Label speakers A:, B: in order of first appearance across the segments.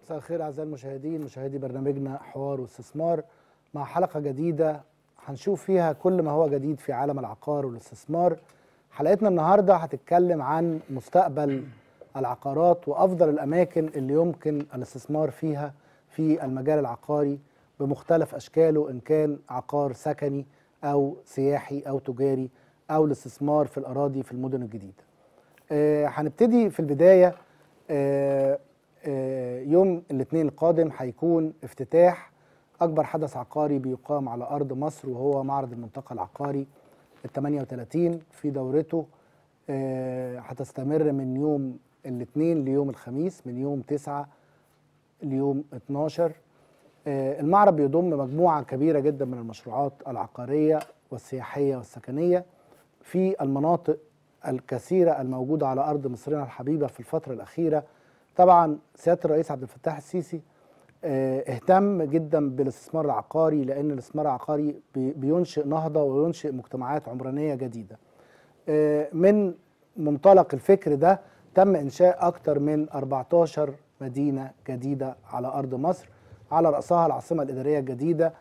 A: مساء الخير اعزائي المشاهدين مشاهدي برنامجنا حوار واستثمار مع حلقه جديده هنشوف فيها كل ما هو جديد في عالم العقار والاستثمار حلقتنا النهارده هتتكلم عن مستقبل العقارات وافضل الاماكن اللي يمكن الاستثمار فيها في المجال العقاري بمختلف اشكاله ان كان عقار سكني او سياحي او تجاري او الاستثمار في الاراضي في المدن الجديده. آه، هنبتدي في البدايه آه، آه، يوم الاثنين القادم هيكون افتتاح اكبر حدث عقاري بيقام على ارض مصر وهو معرض المنطقه العقاري ال 38 في دورته آه، هتستمر من يوم الاثنين ليوم الخميس من يوم 9 ليوم 12 آه، المعرض بيضم مجموعه كبيره جدا من المشروعات العقاريه والسياحيه والسكنيه في المناطق الكثيره الموجوده على ارض مصرنا الحبيبه في الفتره الاخيره طبعا سياده الرئيس عبد الفتاح السيسي آه، اهتم جدا بالاستثمار العقاري لان الاستثمار العقاري بي- بينشئ نهضه وينشئ مجتمعات عمرانيه جديده. آه، من منطلق الفكر ده تم انشاء اكثر من 14 مدينه جديده على ارض مصر على راسها العاصمه الاداريه الجديده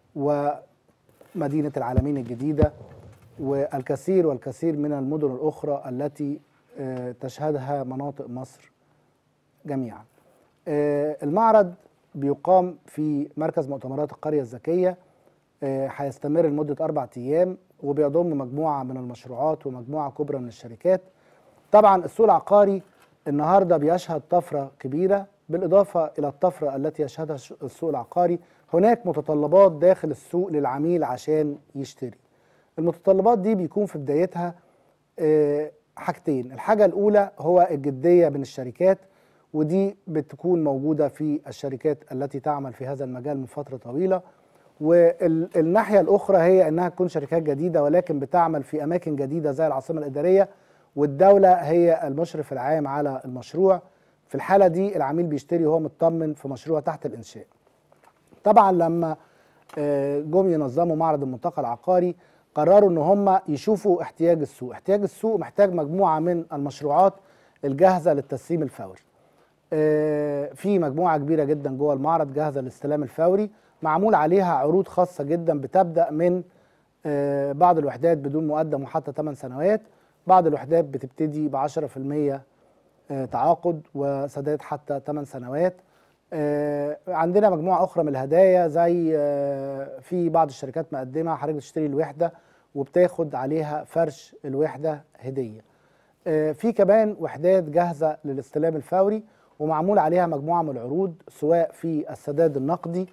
A: ومدينه العالمين الجديده والكثير والكثير من المدن الاخرى التي آه، تشهدها مناطق مصر جميعا. آه، المعرض بيقام في مركز مؤتمرات القرية الذكية آه، هيستمر لمدة أربع أيام وبيضم مجموعة من المشروعات ومجموعة كبرى من الشركات طبعا السوق العقاري النهاردة بيشهد طفرة كبيرة بالإضافة إلى الطفرة التي يشهدها الش- السوق العقاري هناك متطلبات داخل السوق للعميل عشان يشتري المتطلبات دي بيكون في بدايتها آه، حاجتين الحاجة الأولى هو الجدية من الشركات ودي بتكون موجودة في الشركات التي تعمل في هذا المجال من فترة طويلة والناحية الأخرى هي أنها تكون شركات جديدة ولكن بتعمل في أماكن جديدة زي العاصمة الإدارية والدولة هي المشرف العام على المشروع في الحالة دي العميل بيشتري وهو مطمن في مشروع تحت الإنشاء طبعا لما آه، جم ينظموا معرض المنطقه العقاري قرروا ان هم يشوفوا احتياج السوق احتياج السوق محتاج مجموعه من المشروعات الجاهزه للتسليم الفوري آه، في مجموعه كبيره جدا جوه المعرض جاهزه للاستلام الفوري معمول عليها عروض خاصه جدا بتبدا من آه، بعض الوحدات بدون مقدم وحتى 8 سنوات بعض الوحدات بتبتدي ب 10% آه، تعاقد وسداد حتى 8 سنوات آه، عندنا مجموعة أخرى من الهدايا زي آه، في بعض الشركات مقدمة حضرتك بتشتري الوحدة وبتاخد عليها فرش الوحدة هدية آه، في كمان وحدات جاهزة للاستلام الفوري ومعمول عليها مجموعة من العروض سواء في السداد النقدي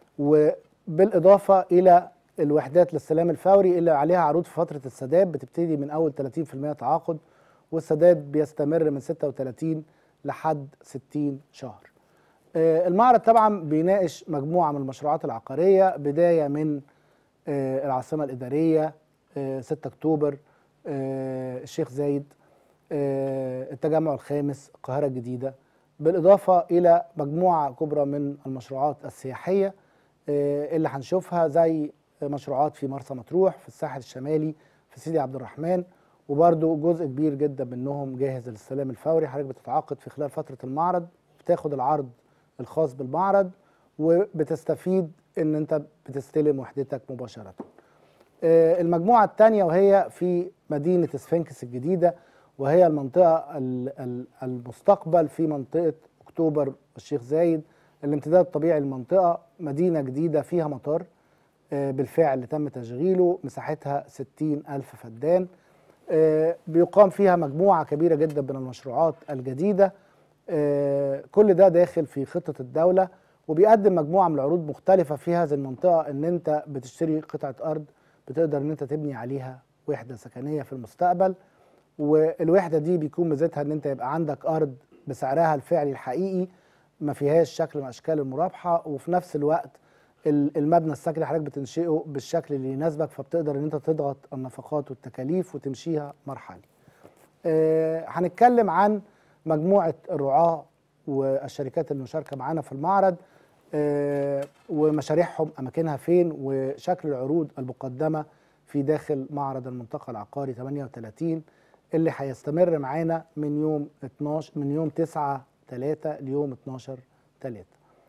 A: وبالإضافة إلى الوحدات الاستلام الفوري اللي عليها عروض في فترة السداد بتبتدي من أول 30% تعاقد والسداد بيستمر من 36 لحد 60 شهر آه، المعرض طبعا بيناقش مجموعة من المشروعات العقارية بداية من آه، العاصمة الإدارية آه، 6 أكتوبر آه، الشيخ زايد آه، التجمع الخامس القاهرة الجديدة بالإضافة إلى مجموعة كبرى من المشروعات السياحية آه، اللي هنشوفها زي مشروعات في مرسى مطروح في الساحل الشمالي في سيدي عبد الرحمن وبرده جزء كبير جدا منهم جاهز للاستلام الفوري حضرتك بتتعاقد في خلال فترة المعرض بتاخد العرض الخاص بالمعرض وبتستفيد ان انت بتستلم وحدتك مباشرة آه، المجموعة الثانية وهي في مدينة سفنكس الجديدة وهي المنطقة ال- ال- المستقبل في منطقة أكتوبر والشيخ زايد الامتداد الطبيعي للمنطقة مدينة جديدة فيها مطار آه، بالفعل تم تشغيله مساحتها 60 ألف فدان آه، بيقام فيها مجموعة كبيرة جدا من المشروعات الجديدة آه، كل ده داخل في خطة الدولة وبيقدم مجموعة من العروض مختلفة في هذه المنطقة ان انت بتشتري قطعة ارض بتقدر ان انت تبني عليها وحدة سكنية في المستقبل والوحدة دي بيكون ميزتها ان انت يبقى عندك ارض بسعرها الفعلي الحقيقي ما فيهاش شكل من اشكال المرابحة وفي نفس الوقت ال- المبنى السكني حضرتك بتنشئه بالشكل اللي يناسبك فبتقدر ان انت تضغط النفقات والتكاليف وتمشيها مرحلي آه، هنتكلم عن مجموعة الرعاة والشركات المشاركة معانا في المعرض آه، ومشاريعهم أماكنها فين وشكل العروض المقدمة في داخل معرض المنطقة العقاري 38 اللي هيستمر معانا من يوم 12 من يوم 9 3 ليوم 12 3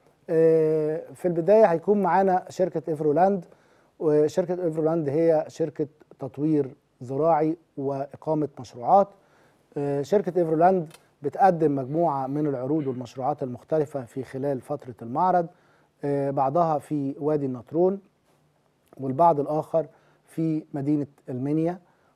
A: في البدايه هيكون معانا شركه افرولاند وشركه افرولاند هي شركه تطوير زراعي واقامه مشروعات آه، شركه افرولاند بتقدم مجموعه من العروض والمشروعات المختلفه في خلال فتره المعرض آه، بعضها في وادي النطرون والبعض الاخر في مدينه المنيا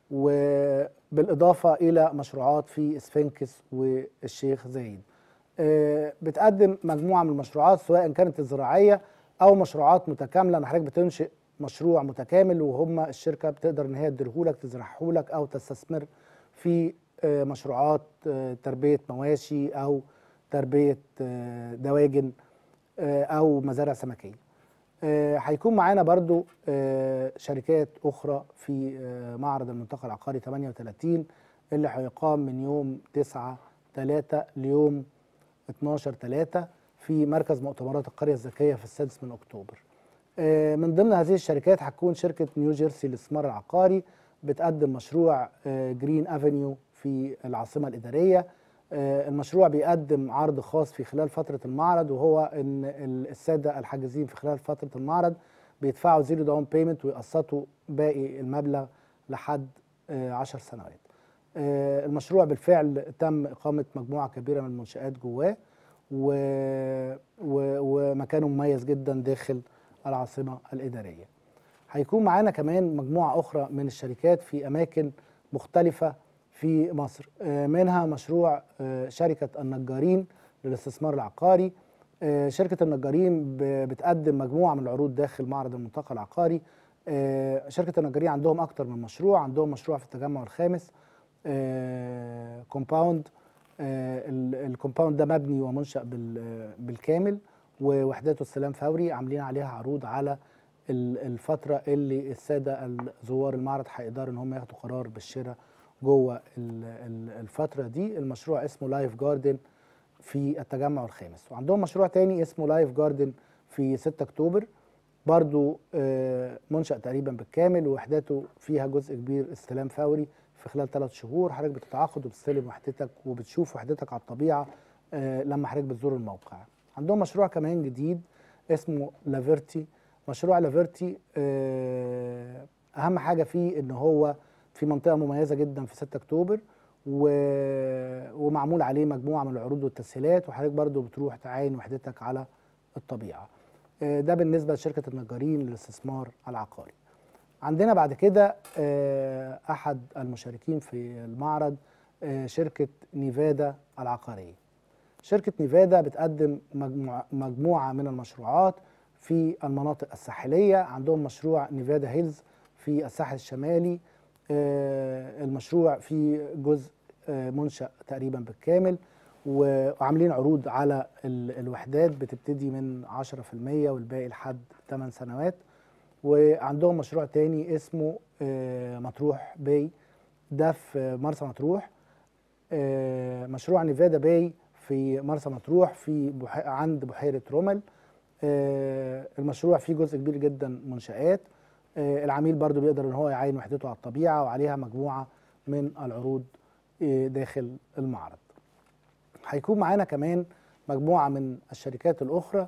A: وبالاضافه الى مشروعات في سفنكس والشيخ زايد آه، بتقدم مجموعه من المشروعات سواء كانت الزراعيه او مشروعات متكامله ان حضرتك بتنشئ مشروع متكامل وهم الشركه بتقدر ان هي تديرهولك تزرعهولك او تستثمر في آه، مشروعات آه، تربيه مواشي او تربيه دواجن او مزارع سمكيه. هيكون معانا برضو شركات اخرى في معرض المنطقه العقاري 38 اللي هيقام من يوم 9 3 ليوم 12 3 في مركز مؤتمرات القرية الذكية في السادس من أكتوبر آه، من ضمن هذه الشركات هتكون شركة نيو جيرسي للاستثمار العقاري بتقدم مشروع جرين افنيو في العاصمة الإدارية آه، المشروع بيقدم عرض خاص في خلال فترة المعرض وهو ان السادة الحاجزين في خلال فترة المعرض بيدفعوا زيرو داون بيمنت ويقسطوا باقي المبلغ لحد 10 آه، سنوات آه، المشروع بالفعل تم إقامة مجموعة كبيرة من المنشآت جواه و... و... ومكانه مميز جدا داخل العاصمة الإدارية هيكون معانا كمان مجموعة أخرى من الشركات في أماكن مختلفة في مصر آه، منها مشروع آه، شركة النجارين للاستثمار العقاري شركة النجارين بتقدم مجموعة من العروض داخل معرض المنطقة العقاري شركة النجارين عندهم أكتر من مشروع عندهم مشروع في التجمع الخامس كومباوند آه، الكومباوند ده مبني ومنشأ بالكامل ووحدات السلام فوري عاملين عليها عروض على الفترة اللي السادة الزوار المعرض هيقدروا ان هم ياخدوا قرار بالشراء جوه الفترة دي المشروع اسمه لايف جاردن في التجمع الخامس وعندهم مشروع تاني اسمه لايف جاردن في 6 اكتوبر برضو آه، منشأ تقريبا بالكامل ووحداته فيها جزء كبير استلام فوري في خلال ثلاث شهور حضرتك بتتعاقد وبتستلم وحدتك وبتشوف وحدتك على الطبيعه آه لما حضرتك بتزور الموقع. عندهم مشروع كمان جديد اسمه لافيرتي مشروع لافيرتي آه اهم حاجه فيه ان هو في منطقه مميزه جدا في 6 اكتوبر و... ومعمول عليه مجموعه من العروض والتسهيلات وحضرتك برضو بتروح تعاين وحدتك على الطبيعه. آه ده بالنسبه لشركه النجارين للاستثمار العقاري. عندنا بعد كده آه، احد المشاركين في المعرض آه، شركه نيفادا العقاريه شركه نيفادا بتقدم مجموعه من المشروعات في المناطق الساحليه عندهم مشروع نيفادا هيلز في الساحل الشمالي آه، المشروع في جزء منشأ تقريبا بالكامل وعاملين عروض على الوحدات بتبتدي من 10% والباقي لحد 8 سنوات وعندهم مشروع تاني اسمه آه، مطروح باي ده في مرسى مطروح آه، مشروع نيفادا باي في مرسى مطروح في بحي عند بحيره رومل آه، المشروع فيه جزء كبير جدا منشآت العميل برضو بيقدر ان هو يعين وحدته على الطبيعه وعليها مجموعه من العروض داخل المعرض هيكون معانا كمان مجموعه من الشركات الاخرى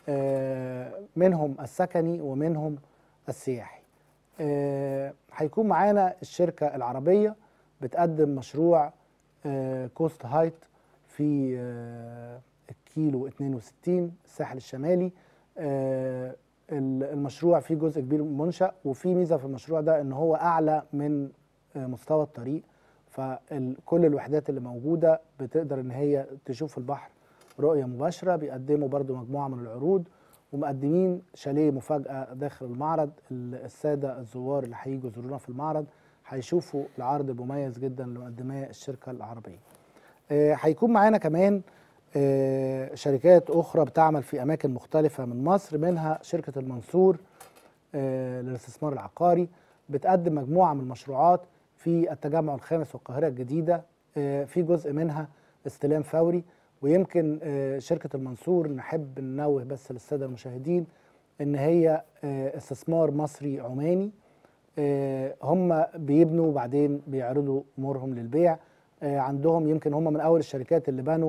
A: منهم السكني ومنهم السياحي آه هيكون معانا الشركة العربية بتقدم مشروع آه كوست هايت في آه الكيلو 62 الساحل الشمالي آه المشروع فيه جزء كبير منشأ وفي ميزة في المشروع ده ان هو اعلى من آه مستوى الطريق فكل الوحدات اللي موجودة بتقدر ان هي تشوف البحر رؤية مباشرة بيقدموا برضو مجموعة من العروض ومقدمين شاليه مفاجاه داخل المعرض الساده الزوار اللي هيجوا يزورونا في المعرض هيشوفوا العرض المميز جدا اللي مقدماه الشركه العربيه. آه، هيكون معانا كمان آه، شركات اخرى بتعمل في اماكن مختلفه من مصر منها شركه المنصور آه، للاستثمار العقاري بتقدم مجموعه من المشروعات في التجمع الخامس والقاهره الجديده في جزء منها استلام فوري ويمكن آه، شركة المنصور نحب ننوه بس للسادة المشاهدين ان هي آه، استثمار مصري عماني آه، هم بيبنوا وبعدين بيعرضوا امورهم للبيع عندهم يمكن هم من اول الشركات اللي بنوا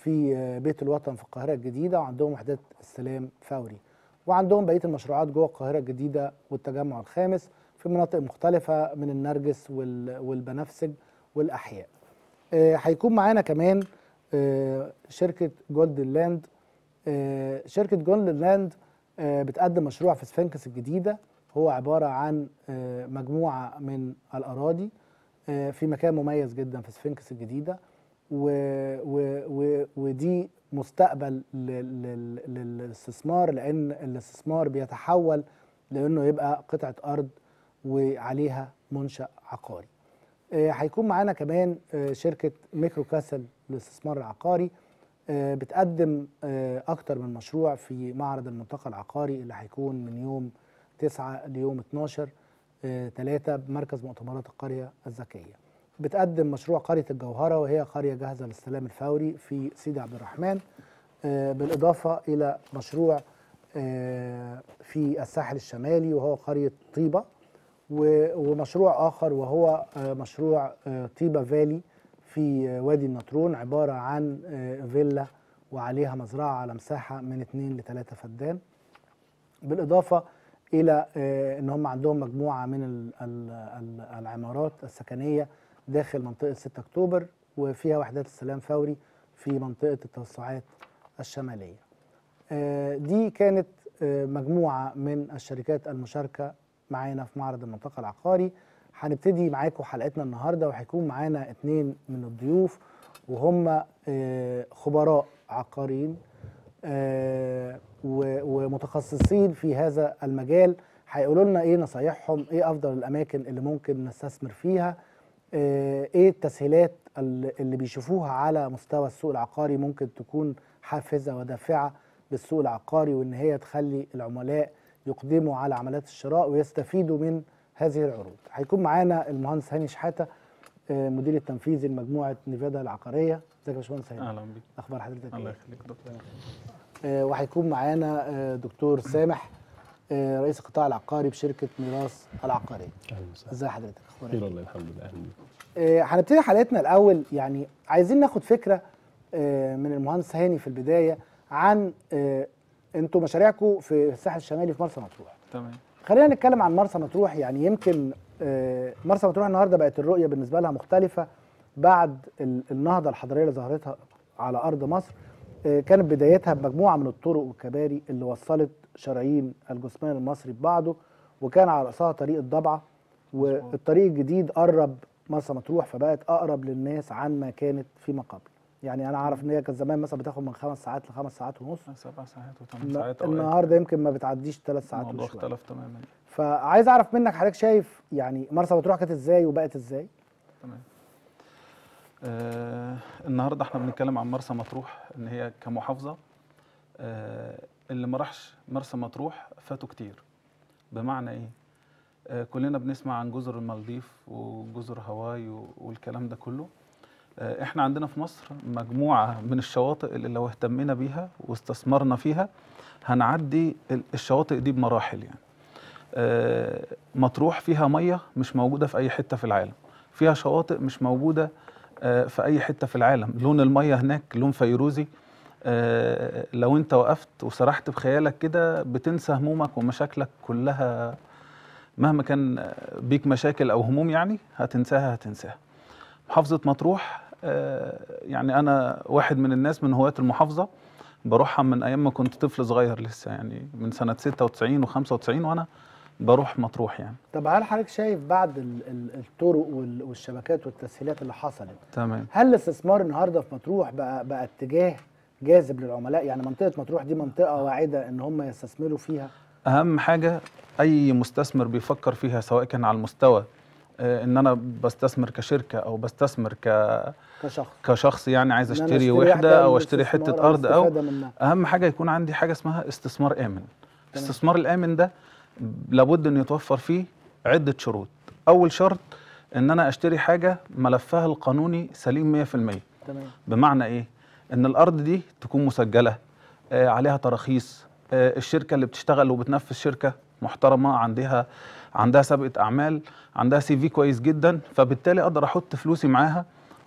A: في آه، بيت الوطن في القاهره الجديده وعندهم وحدات استلام فوري وعندهم بقيه المشروعات جوه القاهره الجديده والتجمع الخامس في مناطق مختلفه من النرجس وال- والبنفسج والاحياء آه، هيكون معانا كمان آه، شركه جولدن لاند آه، شركه جولدن لاند آه، بتقدم مشروع في سفنكس الجديده هو عباره عن آه، مجموعه من الاراضي آه، في مكان مميز جدا في سفنكس الجديده و و و ودي مستقبل لل- لل- للاستثمار لان الاستثمار بيتحول لانه يبقى قطعه ارض وعليها منشا عقاري. آه، هيكون معانا كمان آه، شركه ميكرو كاسل للاستثمار العقاري آه، بتقدم آه، اكتر من مشروع في معرض الملتقى العقاري اللي هيكون من يوم 9 ليوم 12 3 بمركز مؤتمرات القريه الذكيه. بتقدم مشروع قريه الجوهره وهي قريه جاهزه للاستلام الفوري في سيدي عبد الرحمن آه، بالاضافه الى مشروع آه، في الساحل الشمالي وهو قريه طيبه و- ومشروع اخر وهو آه، مشروع آه، طيبه فالي في آه، وادي النطرون عباره عن آه، فيلا وعليها مزرعه على مساحه من 2 ل 3 فدان بالاضافه الى آه، ان هم عندهم مجموعه من ال- ال- ال- العمارات السكنيه داخل منطقه 6 اكتوبر وفيها وحدات استلام فوري في منطقه التوسعات الشماليه. آه، دي كانت آه، مجموعه من الشركات المشاركه معانا في معرض المنطقه العقاري هنبتدي معاكم حلقتنا النهارده وهيكون معانا اتنين من الضيوف وهم آه، خبراء عقاريين آه، و- ومتخصصين في هذا المجال هيقولوا لنا ايه نصايحهم ايه افضل الاماكن اللي ممكن نستثمر فيها آه، ايه التسهيلات اللي اللي بيشوفوها على مستوى السوق العقاري ممكن تكون حافزه ودافعه للسوق العقاري وان هي تخلي العملاء يقدموا على عمليات الشراء ويستفيدوا من هذه العروض هيكون معانا المهندس هاني شحاته آه، مدير التنفيذي لمجموعه نيفادا العقاريه ازيك يا باشمهندس هاني
B: اهلا بيك
A: اخبار حضرتك
B: الله
A: ايه
B: يخليك دكتور
A: آه، وهيكون معانا آه، دكتور سامح آه، رئيس القطاع العقاري بشركه ميراث العقاريه
C: اهلا وسهلا
A: ازي حضرتك اخبارك
C: خير
A: إيه؟
C: والله الحمد لله اهلا بيك
A: آه، هنبتدي حلقتنا الاول يعني عايزين ناخد فكره آه، من المهندس هاني في البدايه عن آه، انتوا مشاريعكم في الساحل الشمالي في مرسى مطروح
B: تمام
A: خلينا نتكلم عن مرسى مطروح يعني يمكن آه، مرسى مطروح النهارده بقت الرؤيه بالنسبه لها مختلفه بعد ال- النهضه الحضاريه اللي ظهرتها على ارض مصر آه، كانت بدايتها بمجموعه من الطرق والكباري اللي وصلت شرايين الجثمان المصري ببعضه وكان على راسها طريق الضبعه والطريق الجديد قرب مرسى مطروح فبقت اقرب للناس عن ما كانت فيما قبل يعني انا اعرف ان هي كانت زمان مثلا بتاخد من خمس ساعات لخمس ساعات ونص
B: سبع ساعات وثمان ساعات
A: النهارده يمكن ما بتعديش ثلاث ساعات
B: الموضوع
A: وشوية.
B: اختلف تماما
A: فعايز اعرف منك حضرتك شايف يعني مرسى مطروح كانت ازاي وبقت ازاي
B: تمام آه النهارده احنا بنتكلم عن مرسى مطروح ان هي كمحافظه آه اللي ما راحش مرسى مطروح فاتوا كتير بمعنى ايه آه كلنا بنسمع عن جزر المالديف وجزر هاواي و- والكلام ده كله آه احنا عندنا في مصر مجموعه من الشواطئ اللي لو اهتمينا بيها واستثمرنا فيها هنعدي ال- الشواطئ دي بمراحل يعني آه، مطروح فيها ميه مش موجوده في اي حته في العالم فيها شواطئ مش موجوده آه، في اي حته في العالم لون الميه هناك لون فيروزي آه، لو انت وقفت وسرحت بخيالك كده بتنسى همومك ومشاكلك كلها مهما كان آه، بيك مشاكل او هموم يعني هتنساها هتنساها محافظه مطروح آه، يعني انا واحد من الناس من هواة المحافظه بروحها من ايام ما كنت طفل صغير لسه يعني من سنه 96 و95 وانا بروح مطروح يعني
A: طب هل حضرتك شايف بعد ال- ال- الطرق وال- والشبكات والتسهيلات اللي حصلت
B: تمام
A: هل الاستثمار النهارده في مطروح بقى بقى اتجاه جاذب للعملاء يعني منطقه مطروح دي منطقه واعده ان هم يستثمروا فيها
B: اهم حاجه اي مستثمر بيفكر فيها سواء كان على المستوى آه، ان انا بستثمر كشركه او بستثمر ك
A: كشخص
B: كشخص يعني عايز
A: إن أنا
B: اشتري وحده او اشتري
A: للاستثمار
B: حته ارض او
A: الاستفادة منها.
B: اهم حاجه يكون عندي حاجه اسمها استثمار امن الاستثمار الامن ده لابد ان يتوفر فيه عده شروط اول شرط ان انا اشتري حاجه ملفها القانوني سليم 100%
A: تمام
B: بمعنى ايه ان الارض دي تكون مسجله آه عليها تراخيص آه الشركه اللي بتشتغل وبتنفذ شركه محترمه عندها عندها سابقه اعمال عندها سي في كويس جدا فبالتالي اقدر احط فلوسي معاها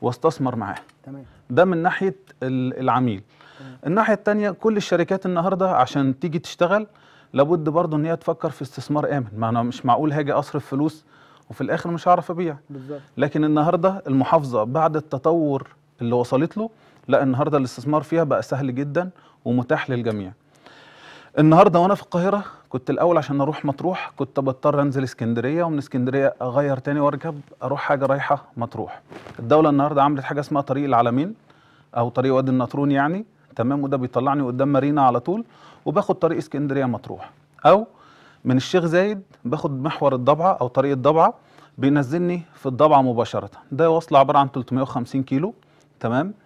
B: واستثمر معاه
A: تمام
B: ده من ناحيه ال- العميل الناحيه الثانيه كل الشركات النهارده عشان تيجي تشتغل لابد برضه ان هي تفكر في استثمار امن ما انا مش معقول هاجي اصرف فلوس وفي الاخر مش هعرف ابيع
A: بالظبط
B: لكن النهارده المحافظه بعد التطور اللي وصلت له لا النهارده الاستثمار فيها بقى سهل جدا ومتاح للجميع النهارده وانا في القاهره كنت الاول عشان اروح مطروح كنت بضطر انزل اسكندريه ومن اسكندريه اغير تاني واركب اروح حاجه رايحه مطروح الدوله النهارده عملت حاجه اسمها طريق العلمين او طريق وادي النطرون يعني تمام وده بيطلعني قدام مارينا على طول وباخد طريق اسكندريه مطروح او من الشيخ زايد باخد محور الضبعه او طريق الضبعه بينزلني في الضبعه مباشره ده واصله عباره عن 350 كيلو تمام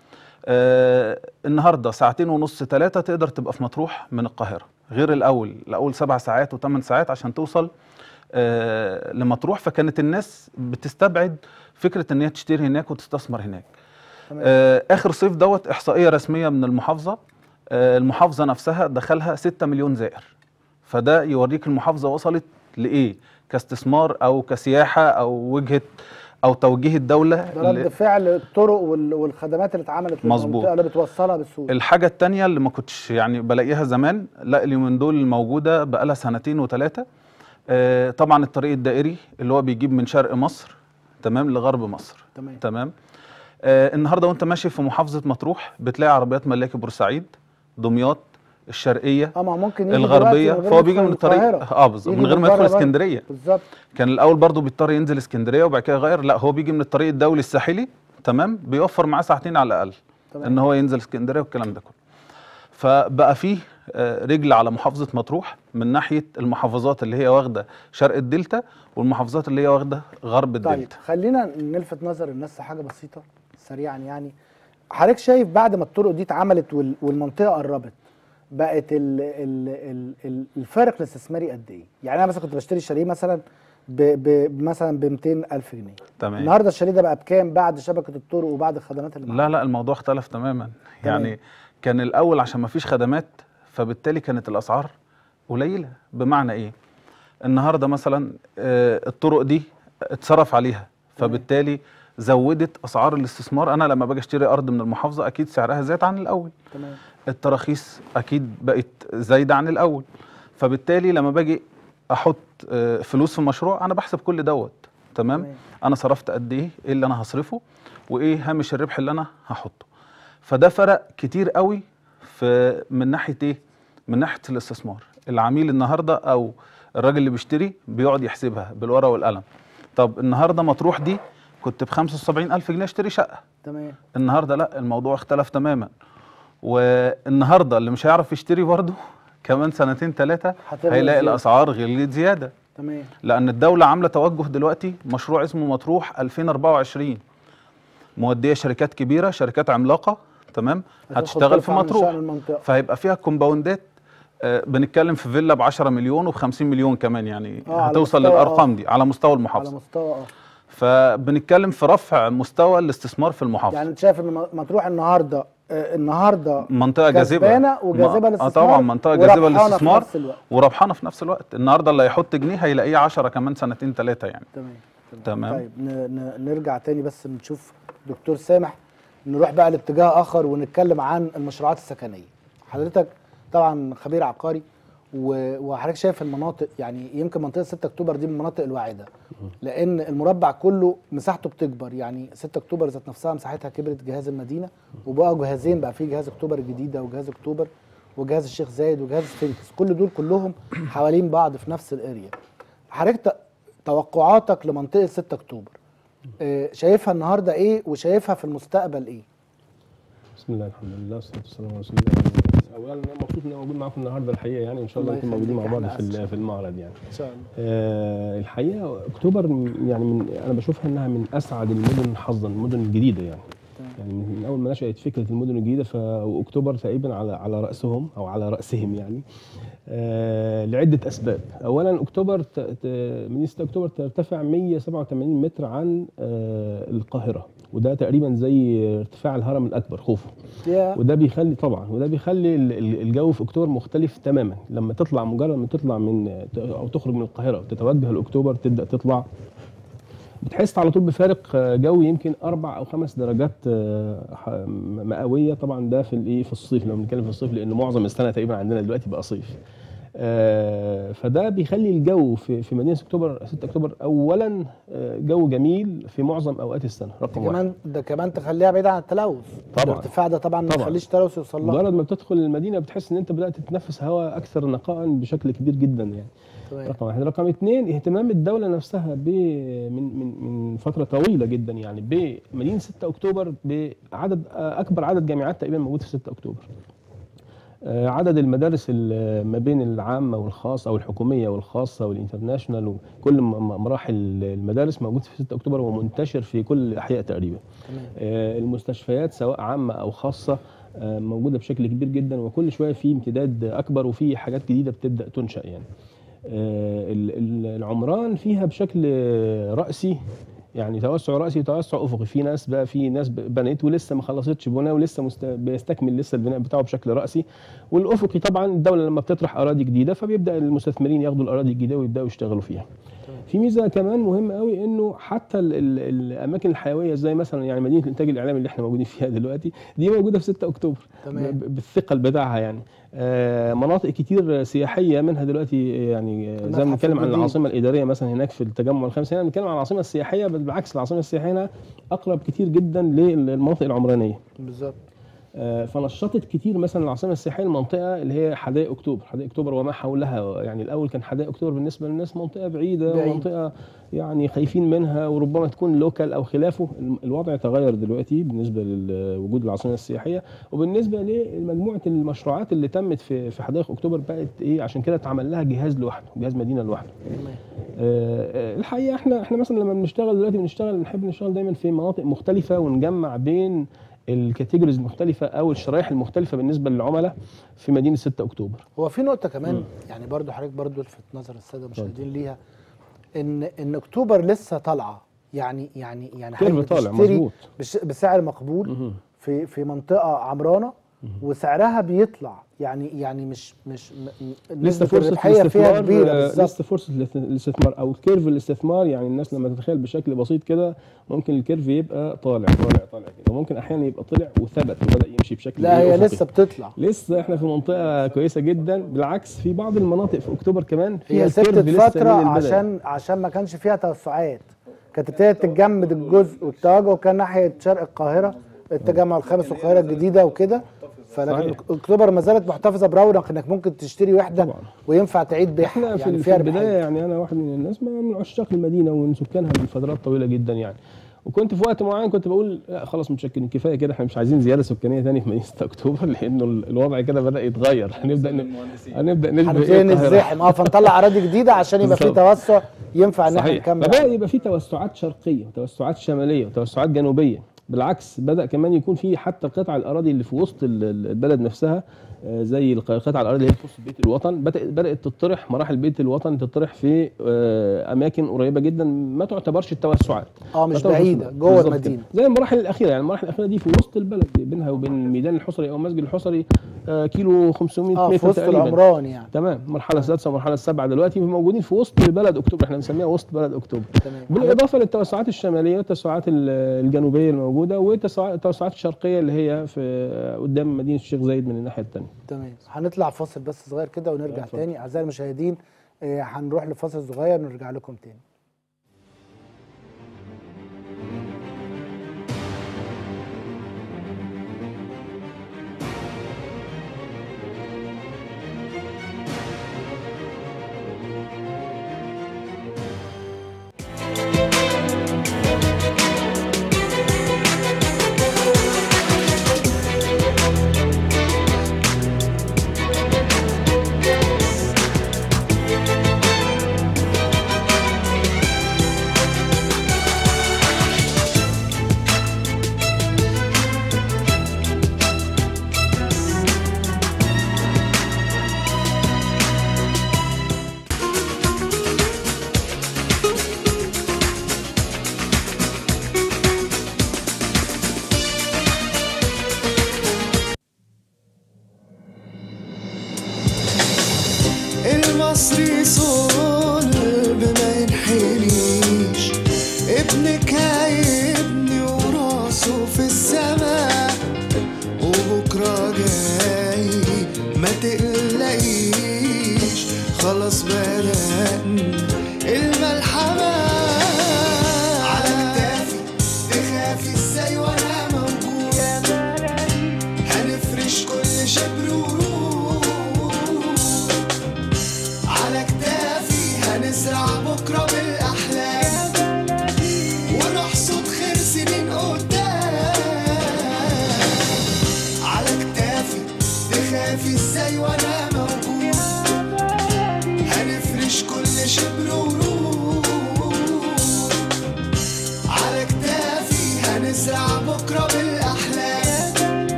B: آه النهارده ساعتين ونص ثلاثه تقدر تبقى في مطروح من القاهره غير الاول الاول سبع ساعات وثمان ساعات عشان توصل آه لمطروح فكانت الناس بتستبعد فكره ان هي تشتري هناك وتستثمر هناك
A: تمام.
B: آه اخر صيف دوت احصائيه رسميه من المحافظه آه المحافظه نفسها دخلها 6 مليون زائر فده يوريك المحافظه وصلت لايه كاستثمار او كسياحه او وجهه او توجيه الدوله
A: ده
B: ل-
A: رد فعل الطرق وال- والخدمات اللي اتعملت
B: مظبوط.
A: للمنطقه اللي بتوصلها بالسهوله
B: الحاجة التانية اللي ما كنتش يعني بلاقيها زمان لا اليومين دول موجودة بقالها سنتين وثلاثة آه طبعا الطريق الدائري اللي هو بيجيب من شرق مصر تمام لغرب مصر
A: تمام
B: تمام آه النهارده وانت ماشي في محافظة مطروح بتلاقي عربيات ملاكي بورسعيد دمياط الشرقية
A: اه ما هو ممكن يجي
B: الغربية
A: دلوقتي من غير
B: فهو
A: ما
B: بيجي
A: يدخل
B: من الطريق
A: القاهرة.
B: اه بالظبط
A: يجي
B: من غير
A: من
B: ما يدخل
A: بره برضه.
B: اسكندرية
A: بالظبط
B: كان الاول برضو بيضطر ينزل اسكندريه وبعد كده يغير لا هو بيجي من الطريق الدولي الساحلي تمام بيوفر معاه ساعتين على الاقل
A: تمام.
B: ان هو ينزل اسكندريه والكلام ده كله فبقى فيه آه، رجل على محافظه مطروح من ناحيه المحافظات اللي هي واخده شرق الدلتا والمحافظات اللي هي واخده غرب
A: طيب
B: الدلتا
A: خلينا نلفت نظر الناس لحاجه بسيطه سريعا يعني حضرتك شايف بعد ما الطرق دي اتعملت وال- والمنطقه قربت بقت ال ال ال ال الفارق الاستثماري قد ايه؟ يعني انا مثلا كنت بشتري شاليه مثلا ب ب مثلا ب 200 الف جنيه
B: تمام
A: النهارده الشاليه ده بقى بكام بعد شبكه الطرق وبعد الخدمات اللي معاها؟
B: لا لا الموضوع اختلف تماما
A: تمام.
B: يعني كان الاول عشان ما فيش خدمات فبالتالي كانت الاسعار قليله بمعنى ايه النهارده مثلا آه، الطرق دي اتصرف عليها فبالتالي زودت اسعار الاستثمار انا لما باجي اشتري ارض من المحافظه اكيد سعرها زاد عن الاول
A: تمام
B: التراخيص اكيد بقت زايده عن الاول فبالتالي لما باجي احط آه، فلوس في مشروع انا بحسب كل دوت تمام
A: تمام.
B: انا صرفت قد ايه ايه اللي انا هصرفه وايه هامش الربح اللي انا هحطه فده فرق كتير قوي في من ناحيه ايه من ناحيه الاستثمار العميل النهارده او الراجل اللي بيشتري بيقعد يحسبها بالورقه والقلم طب النهارده مطروح دي كنت ب 75000 جنيه اشتري شقه
A: تمام
B: النهارده لا الموضوع اختلف تماما والنهارده اللي مش هيعرف يشتري برضه كمان سنتين ثلاثه
A: هتغلى
B: هيلاقي
A: زيادة.
B: الاسعار غليت زياده
A: تمام
B: لان الدوله عامله توجه دلوقتي مشروع اسمه مطروح 2024 موديه شركات كبيره شركات عملاقه تمام
A: عشان
B: هتشتغل
A: تخفف
B: في
A: عن
B: مطروح
A: شأن المنطقه
B: فهيبقى فيها كومباوندات آه، بنتكلم في فيلا ب 10 مليون وب 50 مليون كمان يعني
A: آه، على
B: هتوصل
A: مستوى-
B: للارقام دي على مستوى
A: على
B: المحافظه
A: مستوى اه
B: فبنتكلم في رفع مستوى الاستثمار في المحافظه
A: يعني انت شايف ان م- مطروح النهارده آه، النهارده
B: منطقه جاذبه
A: كسبانه وجاذبه
B: ما-
A: للاستثمار
B: اه طبعا منطقه جاذبه
A: وربحانة في
B: للاستثمار
A: نفس الوقت
B: وربحانه في نفس الوقت النهارده اللي هيحط جنيه هيلاقيه 10 كمان سنتين ثلاثه يعني
A: تمام
B: تمام.
A: طيب ن- ن- نرجع تاني بس نشوف دكتور سامح نروح بقى لاتجاه اخر ونتكلم عن المشروعات السكنيه حضرتك طبعا خبير عقاري و- وحضرتك شايف المناطق يعني يمكن منطقه 6 اكتوبر دي من المناطق الواعده لان المربع كله مساحته بتكبر يعني 6 اكتوبر ذات نفسها مساحتها كبرت جهاز المدينه وبقى جهازين بقى في جهاز اكتوبر الجديده وجهاز اكتوبر وجهاز الشيخ زايد وجهاز سفنكس كل دول كلهم حوالين بعض في نفس الاريا حضرتك ت- توقعاتك لمنطقه 6 اكتوبر آه، شايفها النهارده ايه وشايفها في المستقبل ايه
C: بسم الله الحمد لله والصلاه والسلام على رسول الله اولا انا مبسوط ان انا موجود معاكم النهارده الحقيقه يعني وان شاء الله
A: الله
C: نكون موجودين مع
A: يخليك،
C: بعض
A: احنا
C: في
A: أسعد.
C: ال- في المعرض يعني
A: ان شاء الله
C: آه الحقيقه اكتوبر م- يعني من انا بشوفها انها من اسعد المدن حظا المدن الجديده يعني
A: تمام.
C: يعني من اول ما نشات فكره المدن الجديده فاكتوبر تقريبا على على راسهم او على راسهم يعني آه لعده اسباب اولا اكتوبر ت- ت- مدينه 6 اكتوبر ترتفع 187 متر عن آه القاهره وده تقريبا زي ارتفاع الهرم الاكبر خوفو
A: يا
C: وده بيخلي طبعا وده بيخلي ال- ال- الجو في اكتوبر مختلف تماما لما تطلع مجرد ما تطلع من او تخرج من القاهره وتتوجه لاكتوبر تبدا تطلع بتحس على طول بفارق آه، جوي يمكن اربع او خمس درجات آه، ح- مئويه طبعا ده في الايه في الصيف لو بنتكلم في الصيف لان معظم السنه تقريبا عندنا دلوقتي بقى صيف آه، فده بيخلي الجو في في مدينه اكتوبر 6 اكتوبر اولا آه، جو جميل في معظم اوقات السنه رقم واحد
A: كمان ده كمان تخليها بعيده عن التلوث
C: طبعاً.
A: الارتفاع ده طبعا ما
C: طبعاً.
A: يخليش التلوث يوصل لها
C: مجرد ما بتدخل المدينه بتحس ان انت بدات تتنفس هواء اكثر نقاء بشكل كبير جدا يعني
A: تمام.
C: رقم واحد رقم اثنين اهتمام الدوله نفسها ب من من من فتره طويله جدا يعني بمدينه 6 اكتوبر بعدد اكبر عدد جامعات تقريبا موجود في 6 اكتوبر آه، عدد المدارس ال- ما بين العامه والخاصه او الحكوميه والخاصه والانترناشونال وكل م- م- مراحل المدارس موجود في 6 اكتوبر ومنتشر في كل الاحياء تقريبا
A: تمام
C: آه، المستشفيات سواء عامه او خاصه آه، موجوده بشكل كبير جدا وكل شويه في امتداد اكبر وفي حاجات جديده بتبدا تنشا يعني آه، ال- ال- العمران فيها بشكل راسي يعني توسع راسي وتوسع افقي في ناس بقى في ناس ب- بنت ولسه ما خلصتش بناء ولسه مست... بيستكمل لسه البناء بتاعه بشكل راسي والافقي طبعا الدوله لما بتطرح اراضي جديده فبيبدا المستثمرين ياخدوا الاراضي الجديده ويبداوا يشتغلوا فيها في ميزه كمان مهمه قوي انه حتى ال ال الاماكن الحيويه زي مثلا يعني مدينه الانتاج الاعلامي اللي احنا موجودين فيها دلوقتي دي موجوده في 6 اكتوبر
A: تمام.
C: ب- بالثقل بتاعها يعني آه، مناطق كتير سياحيه منها دلوقتي يعني آه، زي
A: المتحف
C: ما بنتكلم عن
A: الجديد.
C: العاصمه الاداريه مثلا هناك في التجمع الخامس هنا بنتكلم عن العاصمه السياحيه بل بالعكس العاصمه السياحيه هنا اقرب كتير جدا للمناطق العمرانيه
A: بالظبط
C: آه، فنشطت كتير مثلا العاصمه السياحيه المنطقه اللي هي حدائق اكتوبر، حدائق اكتوبر وما حولها يعني الاول كان حدائق اكتوبر بالنسبه للناس منطقه بعيده
A: بعيد.
C: ومنطقه يعني خايفين منها وربما تكون لوكال او خلافه، الم- الوضع تغير دلوقتي بالنسبه لوجود العاصمه السياحيه وبالنسبه لمجموعه المشروعات اللي تمت في في حدائق اكتوبر بقت ايه عشان كده اتعمل لها جهاز لوحده، جهاز مدينه لوحده.
A: تمام
C: آه، آه، الحقيقه احنا احنا مثلا لما بنشتغل دلوقتي بنشتغل بنحب نشتغل دايما في مناطق مختلفه ونجمع بين الكاتيجوريز المختلفه او الشرائح المختلفه بالنسبه للعملاء في مدينه 6 اكتوبر
A: هو في نقطة كمان يعني برضو حضرتك برضو لفت نظر السادة المشاهدين ليها ان ان اكتوبر لسه طالعة يعني يعني يعني
C: كيرف
A: حضرتك
C: طالع،
A: بتشتري
C: مظبوط.
A: بش- بسعر مقبول
C: مهم.
A: في في منطقة عمرانة وسعرها بيطلع يعني يعني مش مش م- م-
C: لسه
A: نسبة
C: فرصه
A: الربحية فيها
C: الاستثمار
A: كبيرة
C: آه،
A: بالظبط
C: لسه فرصه الاست- الاستثمار او كيرف الاستثمار يعني الناس لما تتخيل بشكل بسيط كده ممكن الكيرف يبقى طالع طالع طالع كده وممكن احيانا يبقى طلع وثبت وبدا يمشي بشكل
A: لا
C: إيه
A: هي
C: أفقي.
A: لسه بتطلع
C: لسه احنا في منطقه كويسه جدا بالعكس في بعض المناطق في اكتوبر كمان فيها
A: هي
C: الكيرف
A: سكتت
C: لسه
A: فترة
C: من البداية.
A: عشان عشان ما كانش فيها توسعات كانت ابتدت تتجمد الجزء والتوجه كان ناحية شرق القاهرة التجمع الخامس والقاهرة الجديدة وكده فلكن
C: صحيح.
A: اكتوبر ما زالت محتفظة برونق انك ممكن تشتري وحدة
C: طبعا.
A: وينفع تعيد بيعها
C: احنا في,
A: يعني
C: في
A: فيها
C: البدايه
A: ربحية.
C: يعني انا واحد من الناس ما- من عشاق المدينه ومن سكانها من فترات طويله جدا يعني وكنت في وقت معين كنت بقول لا خلاص متشكرين كفايه كده احنا مش عايزين زياده سكانيه ثاني في مدينه 6 اكتوبر لانه ال- الوضع كده بدا يتغير هنبدا ن... هنبدا نشبه
A: هنبتدي
C: إيه القاهرة.
A: نزاحم اه فنطلع اراضي جديده عشان يبقى في
C: بالظبط.
A: توسع ينفع ان احنا
C: صحيح
A: نكمل
C: فبدا يبقى في توسعات شرقيه وتوسعات شماليه وتوسعات جنوبيه بالعكس بدا كمان يكون في حتى قطع الاراضي اللي في وسط ال- ال- البلد نفسها آه، زي الق- قطع الاراضي اللي هي تخص بيت الوطن بدات بدات تطرح مراحل بيت الوطن تطرح في آه، اماكن قريبه جدا ما تعتبرش التوسعات
A: اه مش
C: ما تعتبرش-
A: بعيده جوه
C: بالظبط
A: المدينه
C: كده. زي المراحل الاخيره يعني المراحل الاخيره دي في وسط البلد بينها وبين ميدان الحصري او مسجد الحصري آه، كيلو 500
A: اه في
C: متر
A: وسط
C: تقريبا
A: العمران يعني
C: تمام المرحله السادسه والمرحله السابعه دلوقتي موجودين في وسط بلد اكتوبر احنا بنسميها وسط بلد اكتوبر
A: تمام
C: بالاضافه للتوسعات الشماليه والتوسعات ال- الجنوبيه الموجوده والتوسعات الشرقيه اللي هي في قدام مدينه الشيخ زايد من الناحيه الثانيه
A: تمام هنطلع فاصل بس صغير كده ونرجع
C: اتفضل.
A: تاني اعزائي المشاهدين آه، هنروح لفاصل صغير ونرجع لكم تاني
D: المصري صلب ما ينحنيش ابن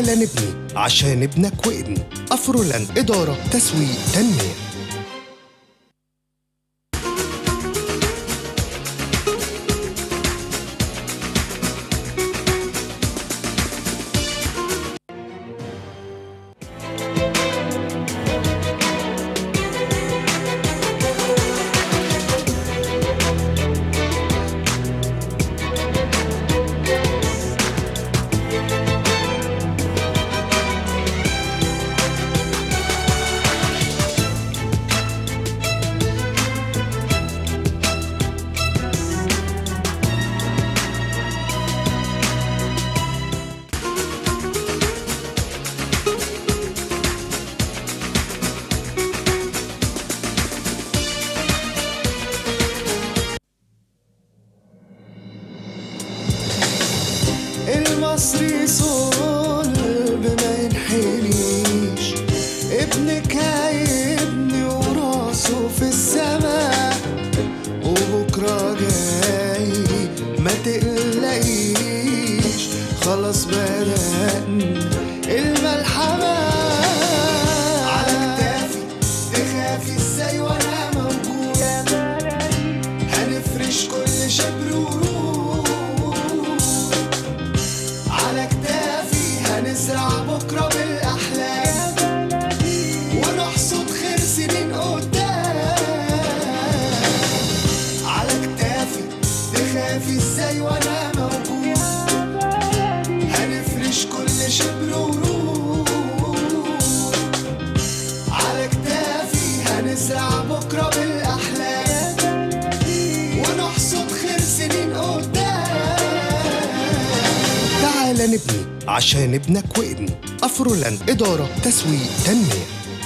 D: تعال نبني عشان ابنك وابني أفرولاند إدارة تسويق تنمية المصري صلب ما ينحنيش ابنك هيبني وراسه في السماء وبكرة جاي ما تقلقيش خلاص بدأنا الملحمة على كتافي تخافي ازاي وانا موجود هنفرش كل شبر ورود على كتافي هنزرع بكرة بالأحلام ونحصد خير سنين قدام على كتافي تخافي ازاي وانا موجود هنفرش كل شبر ورود على كتافي هنزرع بكرة بالأحلام ونحصد خير سنين قدام تعال نبني عشان ابنك وابني أفرولاند إدارة تسويق تنمية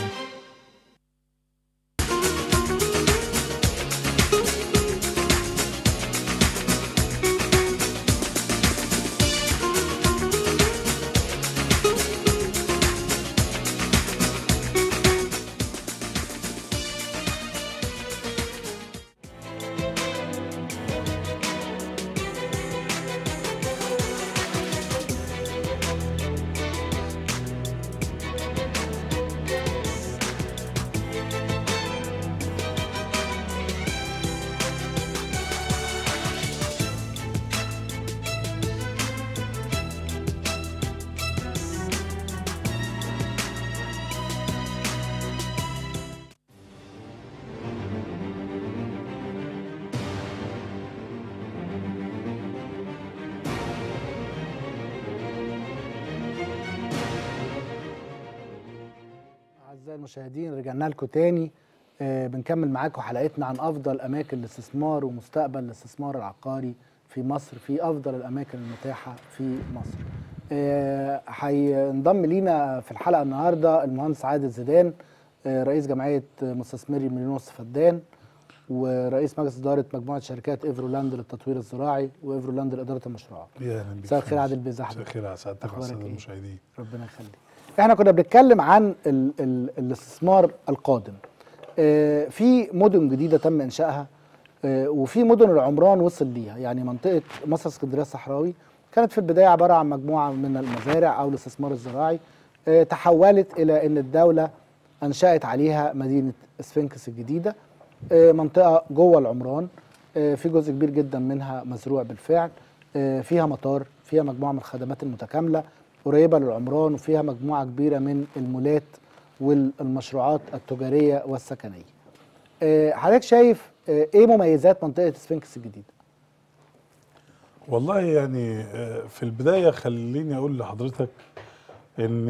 A: أعزائي المشاهدين رجعنا لكم تاني آه بنكمل معاكم حلقتنا عن أفضل أماكن الاستثمار ومستقبل الاستثمار العقاري في مصر في أفضل الأماكن المتاحة في مصر آه، هينضم لينا في الحلقة النهاردة المهندس عادل زيدان آه رئيس جمعية مستثمري مليون ونصف فدان ورئيس مجلس إدارة مجموعة شركات إيفرولاند للتطوير الزراعي وإيفرولاند لإدارة المشروعات
E: يا اهلا بك
A: مساء الخير عادل بيه
E: مساء
A: زحمة
E: الخير على سعادتك وعلى
A: أخبارك
E: الساده
A: إيه؟
E: المشاهدين
A: ربنا يخليك احنا كنا بنتكلم عن ال ال الاستثمار القادم آه، في مدن جديده تم انشائها آه، وفي مدن العمران وصل ليها يعني منطقه مصر اسكندريه الصحراوي كانت في البدايه عباره عن مجموعه من المزارع او الاستثمار الزراعي آه، تحولت الى ان الدوله انشات عليها مدينه سفنكس الجديده آه، منطقه جوه العمران آه، في جزء كبير جدا منها مزروع بالفعل آه، فيها مطار فيها مجموعه من الخدمات المتكامله قريبه للعمران وفيها مجموعه كبيره من المولات والمشروعات التجاريه والسكنيه. آه، حضرتك شايف آه، ايه مميزات منطقه سفنكس الجديده؟
E: والله يعني آه، في البدايه خليني اقول لحضرتك ان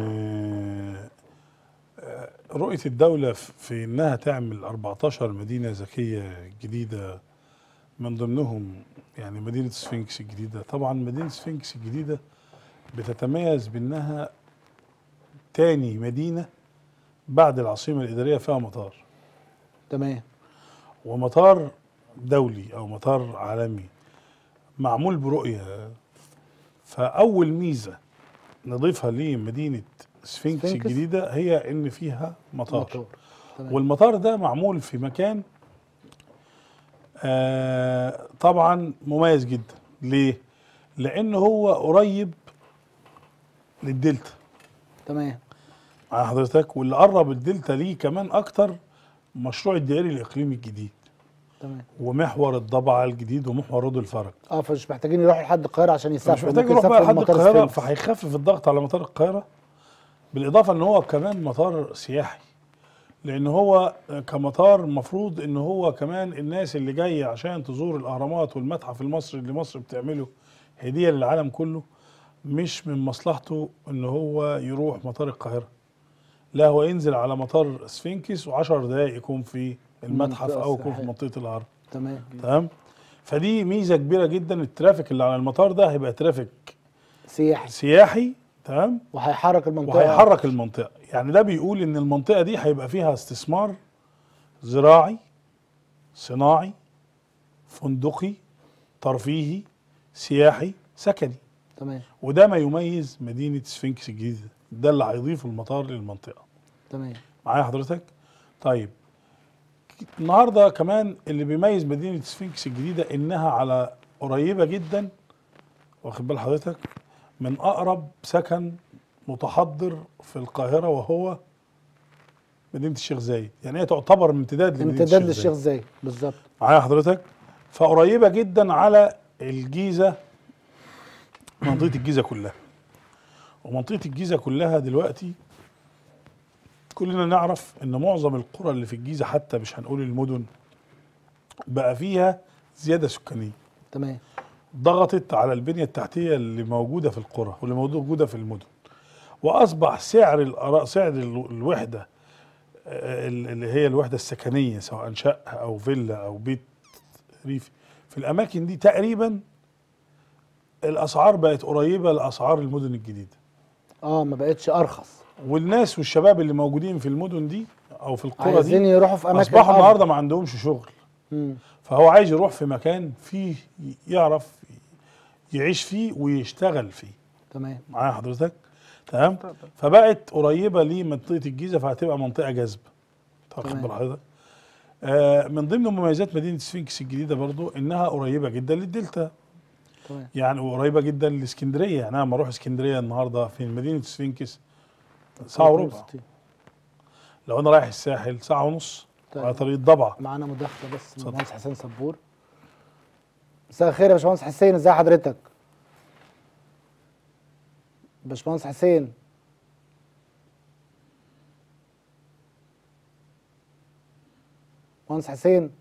E: آه، رؤيه الدوله ف- في انها تعمل 14 مدينه ذكيه جديده من ضمنهم يعني مدينه سفنكس الجديده طبعا مدينه سفنكس الجديده بتتميز بانها تاني مدينه بعد العاصمه الاداريه فيها مطار
A: تمام
E: ومطار دولي او مطار عالمي معمول برؤيه فاول ميزه نضيفها لمدينه سفنكس
A: سفنكس.
E: الجديده هي ان فيها مطار,
A: مطار تمام
E: والمطار ده معمول في مكان آه طبعا مميز جدا ليه لان هو قريب للدلتا
A: تمام
E: مع حضرتك واللي قرب الدلتا ليه كمان اكتر مشروع الدائري الاقليمي الجديد
A: تمام
E: ومحور الضبعه الجديد ومحور رود الفرج
A: اه فمش محتاجين يروحوا لحد القاهره عشان يسافروا
E: مش محتاج
A: ممكن
E: يروح بقى
A: يسافروا
E: لحد
A: مطار
E: القاهره
A: سفنكس.
E: فهيخفف الضغط على مطار القاهره بالاضافه ان هو كمان مطار سياحي لان هو كمطار المفروض ان هو كمان الناس اللي جايه عشان تزور الاهرامات والمتحف المصري اللي مصر بتعمله هديه للعالم كله مش من مصلحته ان هو يروح مطار القاهره لا هو ينزل على مطار سفنكس و10 دقائق يكون في المتحف
A: المنطقة
E: او يكون في
A: السياحية.
E: منطقه الهرم
A: تمام
E: تمام فدي ميزه كبيره جدا الترافيك اللي على المطار ده هيبقى ترافيك
A: سياحي
E: سياحي تمام
A: وهيحرك المنطقه
E: وهيحرك المنطقه يعني ده بيقول ان المنطقه دي هيبقى فيها استثمار زراعي صناعي فندقي ترفيهي سياحي سكني
A: تمام
E: وده ما يميز مدينه سفنكس الجديده ده اللي هيضيف المطار للمنطقه
A: تمام
E: معايا حضرتك طيب النهارده كمان اللي بيميز مدينه سفنكس الجديده انها على قريبه جدا واخد بال حضرتك من اقرب سكن متحضر في القاهره وهو مدينه الشيخ زايد يعني هي تعتبر امتداد لمدينه
A: امتداد
E: الشيخ
A: للشيخ
E: زايد
A: زايد بالظبط
E: معايا حضرتك فقريبه جدا على الجيزه منطقه الجيزه كلها ومنطقه الجيزه كلها دلوقتي كلنا نعرف ان معظم القرى اللي في الجيزه حتى مش هنقول المدن بقى فيها زياده سكانيه
A: تمام
E: ضغطت على البنيه التحتيه اللي موجوده في القرى واللي موجوده في المدن واصبح سعر الأرا- سعر ال- الوحده آه، ال- اللي هي الوحده السكنيه سواء شقه او فيلا او بيت ريفي في الاماكن دي تقريبا الاسعار بقت قريبه لاسعار المدن الجديده
A: اه ما بقتش ارخص
E: والناس والشباب اللي موجودين في المدن دي او في القرى
A: عايزين
E: دي
A: يروحوا في اماكن
E: اصبحوا
A: أفضل.
E: النهارده ما عندهمش شغل
A: مم.
E: فهو عايز يروح في مكان فيه يعرف يعيش فيه ويشتغل فيه
A: تمام
E: معايا حضرتك تمام فبقت قريبه لمنطقه الجيزه فهتبقى منطقه جذب تاخد
A: تمام.
E: بال حضرتك آه من ضمن مميزات مدينه سفنكس الجديده برضو انها قريبه جدا للدلتا
A: تمام
E: يعني وقريبه جدا لاسكندريه يعني انا لما اروح اسكندريه النهارده في مدينه سفنكس ساعه وربع
A: 62.
E: لو انا رايح الساحل ساعه ونص
A: طيب.
E: على طريق ضبعه
A: معانا مداخله بس من
E: اتفضل.
A: المهندس حسين صبور مساء الخير يا باشمهندس حسين ازي حضرتك باشمهندس حسين مهندس حسين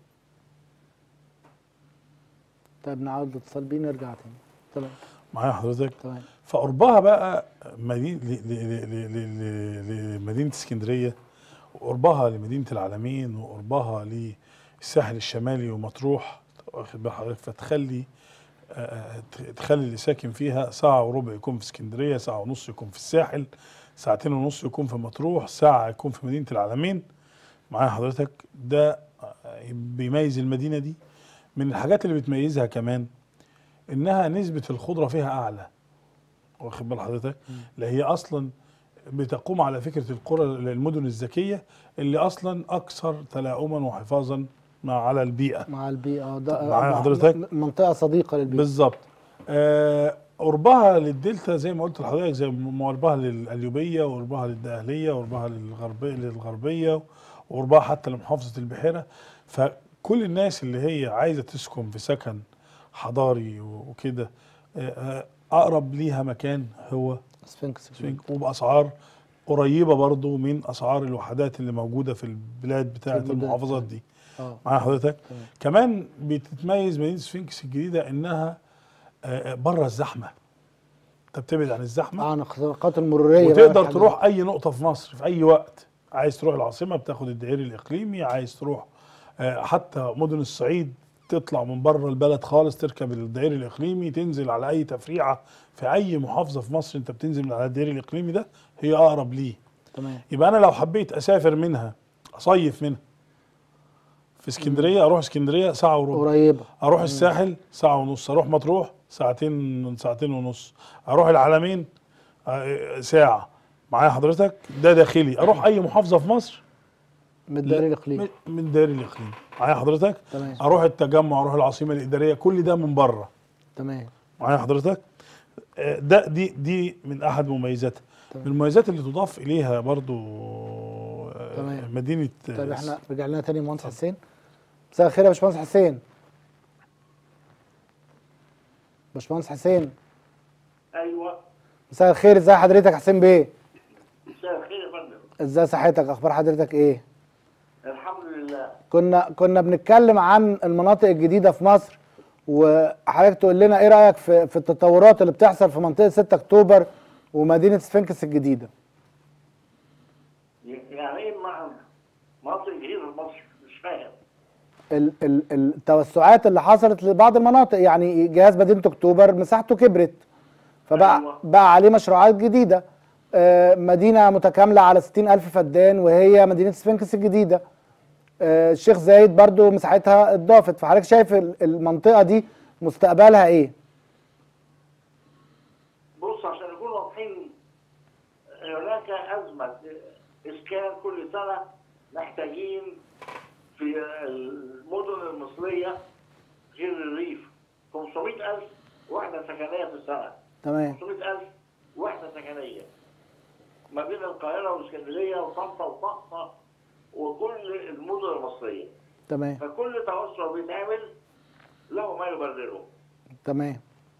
A: طيب نعود الاتصال بيه نرجع تاني تمام
E: معايا حضرتك
A: تمام
E: فقربها بقى مدينة ل- ل- ل- ل- ل- لمدينة اسكندرية وقربها لمدينة العالمين وقربها للساحل الشمالي ومطروح واخد بال حضرتك فتخلي آه، ت- تخلي اللي ساكن فيها ساعة وربع يكون في اسكندرية ساعة ونص يكون في الساحل ساعتين ونص يكون في مطروح ساعة يكون في مدينة العالمين معايا حضرتك ده آه، بيميز المدينة دي من الحاجات اللي بتميزها كمان انها نسبة الخضرة فيها اعلى واخد بال حضرتك اللي هي اصلا بتقوم على فكره القرى المدن الذكيه اللي اصلا اكثر تلاؤما وحفاظا مع على البيئه
A: مع البيئه ده
E: معايا
A: مع-
E: حضرتك؟
A: م- منطقه صديقه للبيئه
E: بالظبط آه، قربها للدلتا زي ما قلت لحضرتك زي ما قربها للقليوبيه وقربها للدقهليه وقربها للغربيه للغربيه وقربها حتى لمحافظه البحيره فكل الناس اللي هي عايزه تسكن في سكن حضاري وكده آه، آه، اقرب ليها مكان هو
A: سفنكس
E: سفنك وباسعار قريبه برضو من اسعار الوحدات اللي موجوده في البلاد بتاعه
A: في البلدان.
E: المحافظات دي
A: اه
E: معايا حضرتك
A: تمام.
E: كمان بتتميز مدينه سفنكس الجديده انها آه، آه، بره الزحمه انت بتبعد عن الزحمه
A: عن الخطوات المروريه بقى
E: وتقدر
A: والحاجات
E: تروح اي نقطه في مصر في اي وقت عايز تروح العاصمه بتاخد الدائري الاقليمي عايز تروح آه، حتى مدن الصعيد تطلع من بره البلد خالص تركب الدائري الاقليمي تنزل على اي تفريعه في اي محافظه في مصر انت بتنزل من على الدائري الاقليمي ده هي اقرب ليه
A: تمام
E: يبقى انا لو حبيت اسافر منها اصيف منها في اسكندريه اروح اسكندريه ساعه وربع
A: قريبه
E: اروح الساحل ساعه ونص اروح مطروح ساعتين ساعتين ونص اروح العلمين آه، ساعه معايا حضرتك ده داخلي اروح اي محافظه في مصر
A: من الدائري الاقليمي
E: من- من داري الاقليم معايا حضرتك
A: تمام
E: اروح التجمع اروح العاصمه الاداريه كل ده من بره
A: تمام
E: معايا حضرتك آه، ده دي دي من احد مميزاتها من المميزات اللي تضاف اليها برضو آه،
A: تمام.
E: مدينه
A: طيب احنا رجع لنا تاني مهندس حسين مساء الخير يا باشمهندس حسين باشمهندس حسين
F: ايوه
A: مساء الخير ازي حضرتك حسين بيه
F: مساء الخير يا فندم
A: ازاي صحتك اخبار حضرتك ايه
F: الحمد لله
A: كنا كنا بنتكلم عن المناطق الجديده في مصر وحضرتك تقول لنا ايه رايك في في التطورات اللي بتحصل في منطقه 6 اكتوبر ومدينه سفنكس الجديده
F: يعني ايه مع مناطق جديده في مصر مش فاهم
A: ال- ال- التوسعات اللي حصلت لبعض المناطق يعني جهاز مدينه اكتوبر مساحته كبرت فبقى
F: أيوة.
A: بقى عليه مشروعات جديده آه، مدينه متكامله على 60 الف فدان وهي مدينه سفنكس الجديده آه، الشيخ زايد برضو مساحتها اتضافت فحضرتك شايف ال- المنطقه دي مستقبلها ايه
F: بص عشان نكون واضحين هناك ازمه اسكان كل سنه محتاجين في المدن المصريه غير الريف 500000 وحده سكنيه في السنه
A: تمام
F: 500000 وحده سكنيه ما بين القاهره والاسكندريه وطنطا وطقطا وكل المدن المصريه
A: تمام
F: فكل توسع بيتعمل له ما يبرره
A: تمام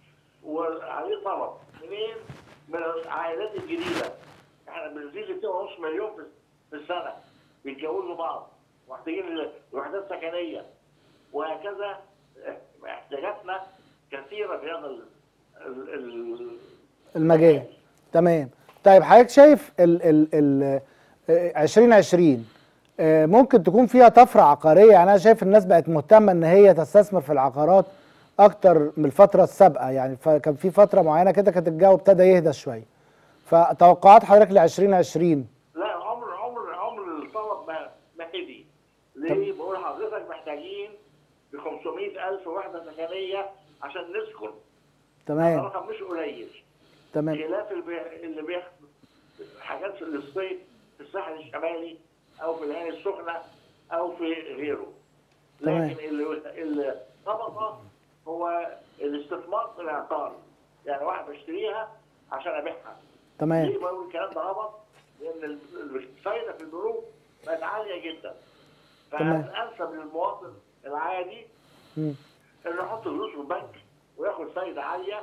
F: وعليه طلب منين؟ من العائلات الجديده احنا بنزيد 2.5 مليون في- في السنه بيتجوزوا بعض محتاجين وحدات سكنيه وهكذا احتياجاتنا كثيره في هذا ال- ال- ال-
A: المجال تمام طيب حضرتك شايف ال ال ال آه، 2020 آه، ممكن تكون فيها طفره عقاريه يعني انا شايف الناس بقت مهتمه ان هي تستثمر في العقارات اكتر من الفتره السابقه يعني فكان في فتره معينه كده كانت الجو ابتدى يهدى شويه فتوقعات حضرتك ل 2020
F: لا عمر عمر عمر الطلب ما ما هدي ليه؟ بقول لحضرتك محتاجين ب 500000 وحده سكنيه عشان نسكن ده
A: تمام
F: رقم مش قليل
A: تمام
F: خلاف اللي بي- اللي بياخد حاجات في الصيف في الساحل الشمالي او في العين السخنه او في غيره
A: تمام.
F: لكن اللي اللي طبقه هو الاستثمار في العقار يعني واحد بشتريها عشان ابيعها
A: تمام
F: ليه بقول الكلام ده غلط؟ لان ال- الفايده في البنوك بقت عاليه جدا
A: تمام.
F: فالانسب للمواطن العادي
A: مم.
F: انه يحط فلوس في البنك وياخد فايده عاليه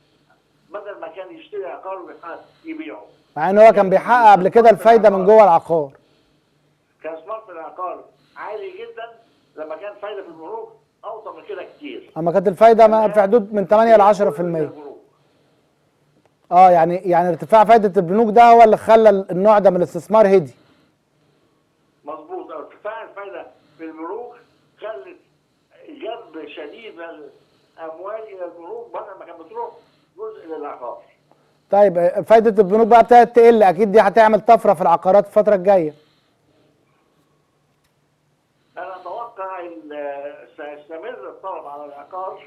F: بدل ما كان يشتري عقار ويحقق- يبيعه
A: مع ان هو كان بيحقق قبل كده الفايده من جوه العقار
F: كان استثمار في العقار عالي جدا لما كان فايده في البنوك اوطى من كده كتير
A: اما كانت الفايده ما- في حدود من 8 ل 10% اه يعني يعني ارتفاع فايده البنوك ده هو اللي خلى النوع ده من الاستثمار هدي
F: مظبوط ارتفاع الفايده في البنوك خلت جذب شديد من الاموال الى البنوك بدل ما كانت بتروح جزء للعقار
A: طيب آه، فايده البنوك بقى ابتدت تقل اكيد دي هتعمل طفره في العقارات الفتره الجايه
F: انا اتوقع ان سيستمر الطلب على العقار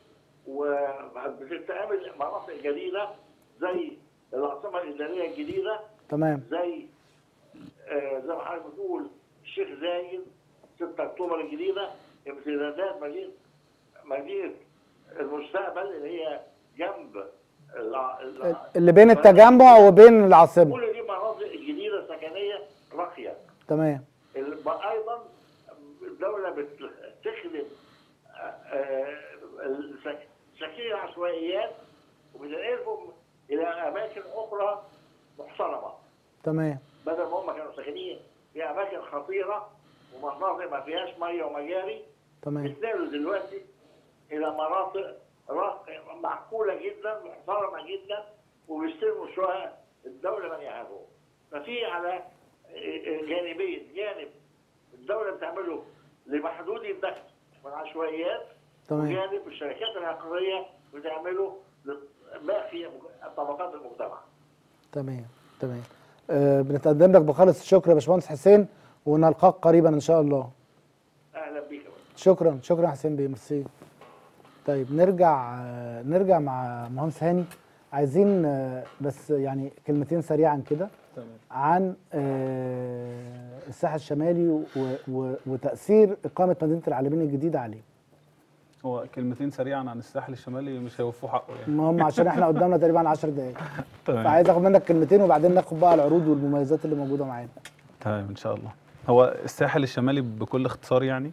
F: وبتتعمل مناطق جديده زي العاصمه الاداريه الجديده
A: تمام
F: زي آه، زي ما حضرتك بتقول الشيخ زايد 6 اكتوبر الجديده امتدادات مدينه مدينه المستقبل اللي هي جنب الع- الع-
A: اللي بين التجمع وبين العاصمه
F: كل دي مناطق جديده سكنيه راقيه
A: تمام
F: ال- ايضا الدوله بتخدم آه، السك- سكين العشوائيات وبتنقلهم الى اماكن اخرى محترمه
A: تمام
F: بدل ما هم كانوا ساكنين في اماكن خطيره ومناطق ما فيهاش ميه ومجاري
A: تمام
F: بيتنقلوا دلوقتي الى مناطق راقية معقوله جدا محترمه جدا وبيستلموا شويه الدوله من يعرفهم ففي على جانبين جانب الدوله بتعمله لمحدود الدخل من العشوائيات
A: تمام
F: وجانب الشركات العقاريه بتعمله لباقي طبقات المجتمع
A: تمام تمام آه بنتقدم لك بخالص الشكر يا باشمهندس حسين ونلقاك قريبا ان شاء الله
F: اهلا بيك يا فندم.
A: شكرا شكرا حسين بيه ميرسي طيب نرجع آه، نرجع مع مهندس هاني عايزين آه، بس يعني كلمتين سريعا كده
B: تمام
A: عن آه، الساحل الشمالي و- و- وتأثير إقامة مدينة العالمين الجديدة عليه
B: هو كلمتين سريعا عن الساحل الشمالي مش هيوفوا حقه يعني
A: المهم عشان احنا قدامنا تقريبا 10 دقايق
B: تمام
A: فعايز اخد منك كلمتين وبعدين ناخد بقى العروض والمميزات اللي موجوده معانا
B: تمام ان شاء الله هو الساحل الشمالي بكل اختصار يعني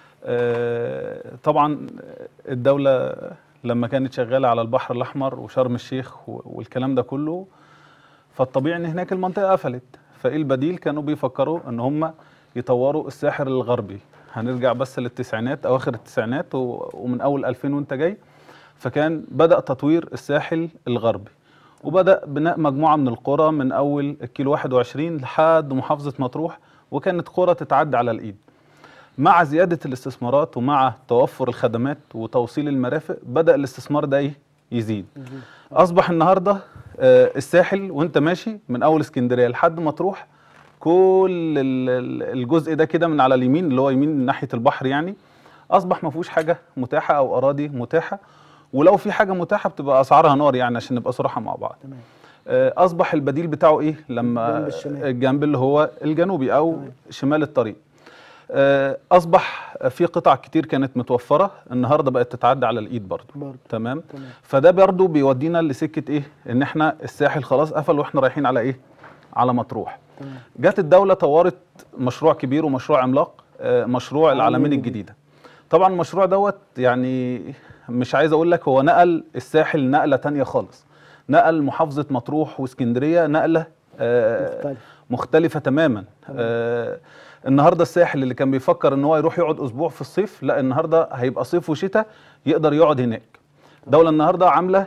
B: آه، طبعا الدولة لما كانت شغالة على البحر الأحمر وشرم الشيخ و- والكلام ده كله فالطبيعي ان هناك المنطقة قفلت فايه البديل كانوا بيفكروا ان هم يطوروا الساحل الغربي هنرجع بس للتسعينات اواخر التسعينات و- ومن اول 2000 وانت جاي فكان بدأ تطوير الساحل الغربي وبدأ بناء مجموعة من القرى من أول الكيلو 21 لحد محافظة مطروح وكانت قرى تتعدى على الإيد مع زيادة الاستثمارات ومع توفر الخدمات وتوصيل المرافق بدأ الاستثمار ده إيه؟ يزيد أصبح النهاردة آه، الساحل وانت ماشي من أول اسكندرية لحد مطروح كل ال- ال- الجزء ده كده من على اليمين اللي هو يمين ناحية البحر يعني أصبح ما فيهوش حاجة متاحة أو أراضي متاحة ولو في حاجة متاحة بتبقى أسعارها نار يعني عشان نبقى صراحة مع بعض
A: تمام
B: آه، اصبح البديل بتاعه ايه لما
A: الجنب الشمالي.
B: الجنب اللي هو الجنوبي او شمال الطريق آه، اصبح في قطع كتير كانت متوفره النهارده بقت تتعدى على الايد برضو
A: برضه
B: تمام
A: تمام
B: فده برضو بيودينا لسكه ايه ان احنا الساحل خلاص قفل واحنا رايحين على ايه على مطروح
A: تمام
B: جت الدوله طورت مشروع كبير ومشروع عملاق آه، مشروع العالمين الجديده طبعا المشروع دوت يعني مش عايز اقول لك هو نقل الساحل نقله تانية خالص نقل محافظه مطروح واسكندريه نقله آه،
A: مختلف
B: مختلفه تماما آه النهارده الساحل اللي كان بيفكر ان هو يروح يقعد اسبوع في الصيف لا النهارده هيبقى صيف وشتاء يقدر يقعد هناك دوله النهارده عامله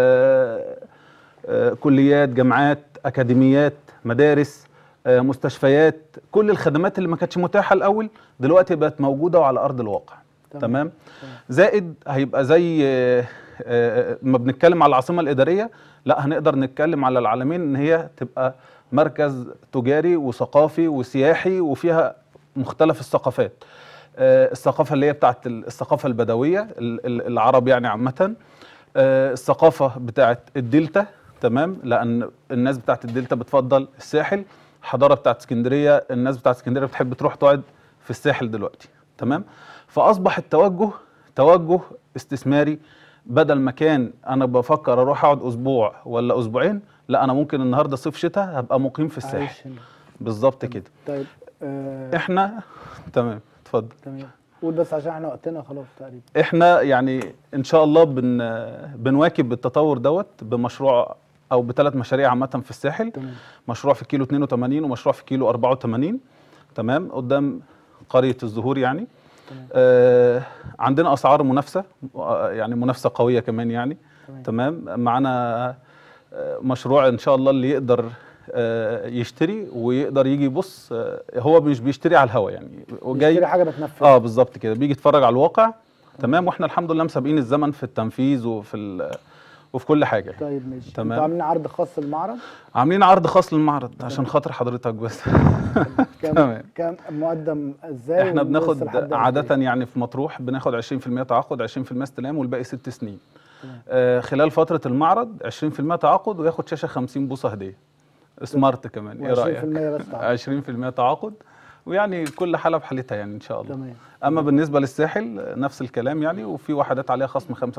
B: آه آه كليات جامعات اكاديميات مدارس آه مستشفيات كل الخدمات اللي ما كانتش متاحه الاول دلوقتي بقت موجوده وعلى ارض الواقع
A: تمام.
B: تمام زائد هيبقى زي آه، آه، ما بنتكلم على العاصمه الاداريه لا هنقدر نتكلم على العالمين ان هي تبقى مركز تجاري وثقافي وسياحي وفيها مختلف الثقافات آه، الثقافه اللي هي بتاعت ال- الثقافه البدويه ال- ال- العرب يعني عامه آه، الثقافه بتاعت الدلتا تمام لان الناس بتاعت الدلتا بتفضل الساحل الحضاره بتاعت اسكندريه الناس بتاعت اسكندريه بتحب تروح تقعد في الساحل دلوقتي تمام فاصبح التوجه توجه استثماري بدل ما كان انا بفكر اروح اقعد اسبوع ولا اسبوعين لا انا ممكن النهارده صيف شتاء هبقى مقيم في الساحل
A: عايش هنا
B: بالظبط كده
A: طيب آه
B: احنا تمام اتفضل
A: تمام قول بس عشان احنا وقتنا خلاص تقريبا
B: احنا يعني ان شاء الله بن بنواكب التطور دوت بمشروع او بثلاث مشاريع عامه في الساحل
A: تمام
B: مشروع في كيلو 82 ومشروع في كيلو 84 تمام قدام قريه الزهور يعني
A: تمام.
B: آه عندنا اسعار منافسه آه، يعني منافسه قويه كمان يعني
A: تمام.
B: تمام معانا آه، مشروع ان شاء الله اللي يقدر آه، يشتري ويقدر يجي يبص آه، هو مش بيشتري على الهوا يعني
A: جاي
B: وجاي
A: حاجه بتنفذ
B: اه بالظبط كده بيجي يتفرج على الواقع تمام واحنا الحمد لله مسابقين الزمن في التنفيذ وفي ال- وفي كل حاجه يعني.
A: طيب ماشي
B: تمام.
A: انتوا عاملين عرض خاص للمعرض
B: عاملين عرض خاص للمعرض عشان خاطر حضرتك بس
A: كام
B: تمام.
A: كام مقدم ازاي
B: احنا
A: وبس
B: بناخد
A: لحد قد
B: عادة
A: إيه؟
B: يعني في مطروح بناخد 20% تعاقد 20% استلام والباقي ست سنين
A: تمام.
B: آه خلال فترة المعرض 20% تعاقد وياخد شاشة 50 بوصة هدية سمارت كمان ايه
A: و20%
B: رأيك؟
A: بس تعاقد.
B: 20% تعاقد ويعني كل حالة بحالتها يعني ان شاء الله
A: تمام
B: اما بالنسبة للساحل آه، نفس الكلام يعني وفي وحدات عليها خصم 5%
A: 5%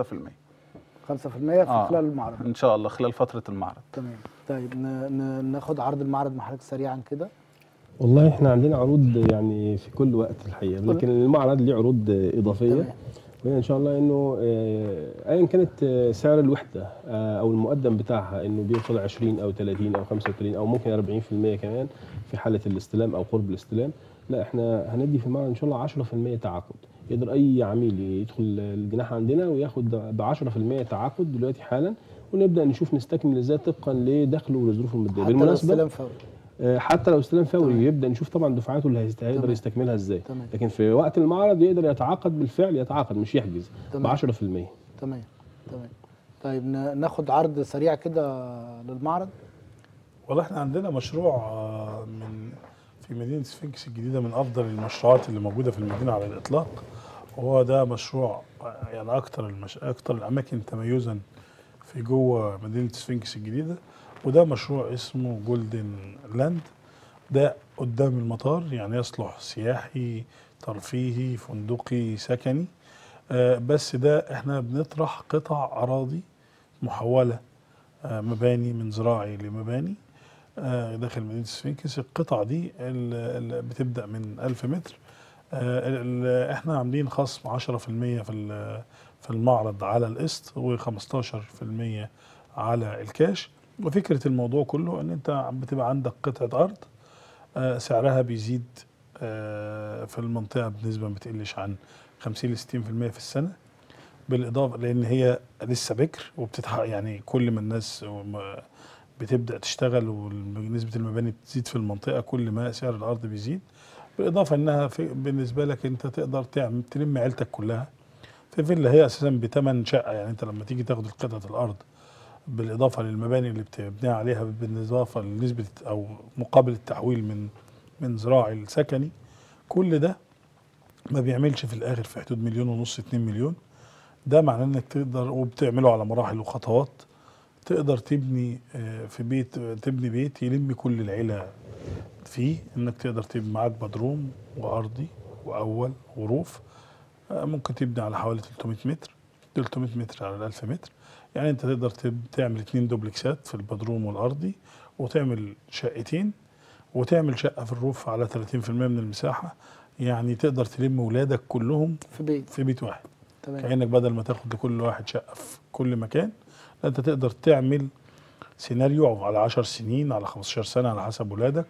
A: في
B: آه.
A: خلال المعرض
B: ان شاء الله خلال فترة المعرض
A: تمام طيب ن- ن- ناخد عرض المعرض مع حضرتك سريعا كده
C: والله احنا عندنا عروض يعني في كل وقت الحقيقه لكن المعرض ليه عروض اضافيه
A: تمام.
C: وهي ان شاء الله انه آه، ايا كانت آه، سعر الوحده آه، او المقدم بتاعها انه بيوصل 20 او 30 او 35 او ممكن 40% كمان في حاله الاستلام او قرب الاستلام لا احنا هندي في المعرض ان شاء الله 10% تعاقد يقدر اي عميل يدخل الجناح عندنا وياخد ب 10% تعاقد دلوقتي حالا ونبدا نشوف نستكمل ازاي طبقا لدخله ولظروفه الماديه
A: حتى لو استلام فوري
C: آه، حتى لو استلام فوري
A: تمام.
C: يبدا نشوف طبعا دفعاته اللي هيست- هيقدر
A: تمام.
C: يستكملها ازاي
A: تمام.
C: لكن في وقت المعرض يقدر يتعاقد بالفعل يتعاقد مش يحجز ب
A: تمام.
C: 10%
A: تمام تمام طيب ن- ناخد عرض سريع كده للمعرض
E: والله احنا عندنا مشروع آه، من في مدينة سفنكس الجديدة من أفضل المشروعات اللي موجودة في المدينة على الإطلاق وهو ده مشروع آه، يعني أكتر المش... أكتر الأماكن تميزا في جوه مدينة سفنكس الجديدة وده مشروع اسمه جولدن لاند ده قدام المطار يعني يصلح سياحي ترفيهي فندقي سكني آه، بس ده احنا بنطرح قطع اراضي محوله آه، مباني من زراعي لمباني آه، داخل مدينه السفنكس القطع دي ال- ال- بتبدا من 1000 متر آه، ال- احنا عاملين خصم 10% في ال- في المعرض على القسط و15% على الكاش وفكره الموضوع كله ان انت بتبقى عندك قطعه ارض آه، سعرها بيزيد آه، في المنطقه بنسبه ما بتقلش عن 50 ل 60% في السنه بالاضافه لان هي لسه بكر وبتتحقق يعني كل ما الناس وم- بتبدا تشتغل ونسبه المباني بتزيد في المنطقه كل ما سعر الارض بيزيد بالاضافه انها في بالنسبه لك انت تقدر تعمل تلم عيلتك كلها في فيلا هي اساسا بثمن شقه يعني انت لما تيجي تاخد قطعه الارض بالاضافه للمباني اللي بتبنيها عليها بالاضافه لنسبه او مقابل التحويل من من زراعي لسكني كل ده ما بيعملش في الاخر في حدود مليون ونص 2 مليون ده معناه انك تقدر وبتعمله على مراحل وخطوات تقدر تبني آه، في بيت تبني بيت يلم كل العيله فيه انك تقدر تبني معاك بدروم وارضي واول وروف آه، ممكن تبني على حوالي 300 متر 300 متر على 1000 متر يعني انت تقدر تب- تعمل اتنين دوبلكسات في البدروم والارضي وتعمل شقتين وتعمل شقه في الروف على 30% من المساحه يعني تقدر تلم ولادك كلهم
A: في بيت
E: في بيت واحد
A: تمام
E: كانك بدل ما تاخد لكل واحد شقه في كل مكان لا انت تقدر تعمل سيناريو على 10 سنين على 15 سنه على حسب ولادك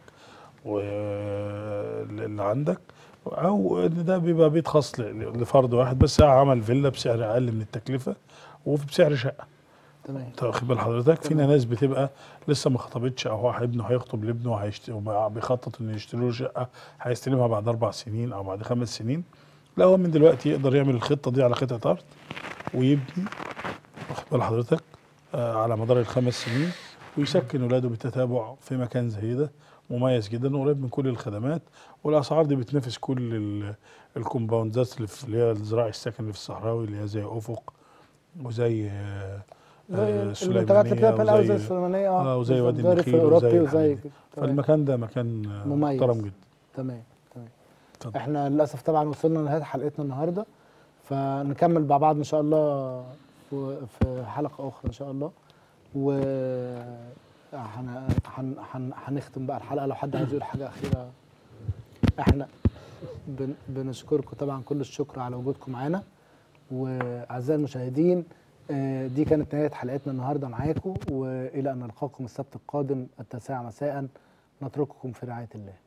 E: واللي عندك او ان ده بيبقى بيت خاص ل- لفرد واحد بس عمل فيلا بسعر اقل من التكلفه وبسعر شقه
A: تمام
E: انت واخد بال حضرتك فينا
A: تمام.
E: ناس بتبقى لسه ما خطبتش او واحد ابنه هيخطب لابنه وهيشت- وبيخطط انه يشتري له شقه هيستلمها بعد اربع سنين او بعد خمس سنين لا هو من دلوقتي يقدر يعمل الخطه دي على قطعه ارض ويبني واخد بال حضرتك آه على مدار الخمس سنين ويسكن ولاده بالتتابع في مكان زي ده مميز جدا وقريب من كل الخدمات والاسعار دي بتنافس كل ال- الكومباوندات اللي في اللي هي الزراعي السكن اللي في الصحراوي اللي هي زي افق وزي آه،
A: زي
E: آه،
A: المنتجات اللي بتبقى في الأول زي
E: وزي
A: السليمانية
E: آه، وزي وادي
A: بالظبط،
E: النخيل
A: الأوروبي
E: وزي
A: وزي
E: الحاجات
A: كده تمام.
E: فالمكان ده مكان آه،
A: مميز.
E: محترم جدا
A: تمام تمام
E: اتفضل.
A: احنا للاسف طبعا وصلنا لنهايه حلقتنا النهارده فنكمل مع بعض ان شاء الله و- في حلقه اخرى ان شاء الله و هن- هن- هن- هنختم بقى الحلقه لو حد عايز يقول حاجه اخيره احنا بن بنشكركم طبعا كل الشكر على وجودكم معانا واعزائي المشاهدين آه، دي كانت نهايه حلقتنا النهارده معاكم والى ان نلقاكم السبت القادم التاسعه مساء نترككم في رعايه الله